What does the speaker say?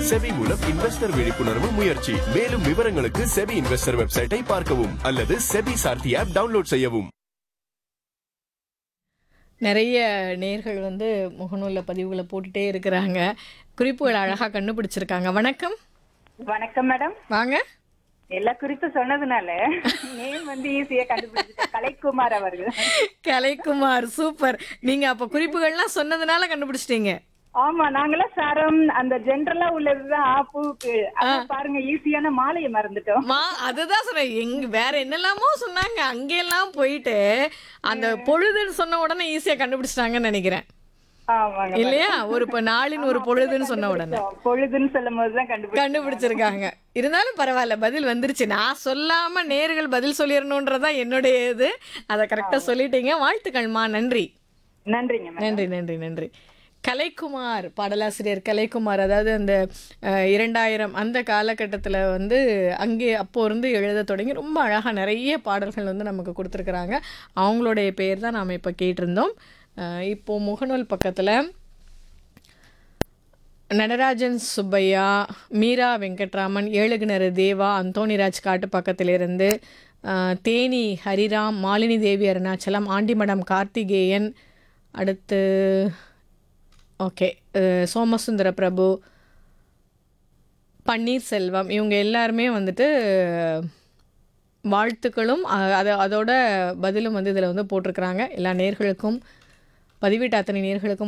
SEBI மூலம் investor விழிப்புணர்வு முயற்சி மேலும் விவரங்களுக்கு செபி இன்வெஸ்டர் வெப்சைட்டை பார்க்கவும் அல்லது செபி சார்த்தி ஆப் டவுன்லோட் செய்யவும் நிறைய நேர்கள் வந்து முகநூலில் பதிவுகளை போட்டுட்டே இருக்கிறாங்க குறிப்புகள் அழகாக கண்டுபிடிச்சிருக்காங்க வணக்கம் வணக்கம் மேடம் வாங்க எல்லா குறிப்பு சொன்னதுனால நேம் வந்து ஈஸியா கண்டுபிடிச்சிட்டேன் கலைக்குமார் அவர்கள் கலைக்குமார் சூப்பர் நீங்கள் அப்போ குறிப்புகள்லாம் சொன்னதுனால கண்டுபிடிச்சிட்டீங்க ஆமா நாங்களாம் சரம் அந்த ஜென்ரலா உள்ளதுதான் பூக்கு ஆனா பாருங்க ஈஸியான மாலையை மறந்துட்டோம் மா அதுதான் சொன்னேன் எங்க வேற என்னெல்லாமோ சொன்னாங்க அங்கெல்லாம் போயிட்டு அந்த பொழுதுன்னு சொன்ன உடனே ஈஸியா கண்டுபிடிச்சிட்டாங்கன்னு நினைக்கிறேன் ஆமாங்க இல்லையா ஒரு இப்போ நாளின் ஒரு பொழுதுன்னு சொன்ன உடனே பொழுதுன்னு சொல்லும் போதுதான் கண்டுபிடிச்சோம் கண்டுபிடிச்சிருக்காங்க இருந்தாலும் பரவாயில்ல பதில் வந்துருச்சு நான் சொல்லாம நேர்கள் பதில் சொல்லிடணுன்றதா என்னுடைய இது அதை கரெக்டா சொல்லிட்டீங்க வாழ்த்துக்கள்மா நன்றி நன்றிங்க மேடம் நன்றி நன்றி நன்றி கலைக்குமார் பாடலாசிரியர் கலைக்குமார் அதாவது அந்த அஹ், இரண்டாயிரம் அந்த காலகட்டத்தில் வந்து அங்கே அப்போ இருந்து எழுத தொடங்கி ரொம்ப அழகாக நிறைய பாடல்கள் வந்து நமக்கு கொடுத்துருக்குறாங்க அவங்களுடைய பேர் தான் நாம் இப்போ கேட்டிருந்தோம் அஹ், இப்போ முகநூல் பக்கத்தில் நடராஜன் சுப்பையா மீரா வெங்கட்ராமன் ஏழுகிணறு தேவா அந்தோணிராஜ் காட்டு பக்கத்திலிருந்து அஹ், தேனி ஹரிராம் மாலினி தேவி அருணாச்சலம் ஆண்டிமடம் கார்த்திகேயன் அடுத்து ஓகே அஹ், சோமசுந்தர பிரபு பன்னீர்செல்வம் இவங்க எல்லாருமே வந்துட்டு வாழ்த்துக்களும் அ- அது அதோட பதிலும் வந்து இதில் வந்து போட்டிருக்கிறாங்க எல்லா நேர்களுக்கும் பதிவிட்ட அத்தனை நேர்களுக்கும்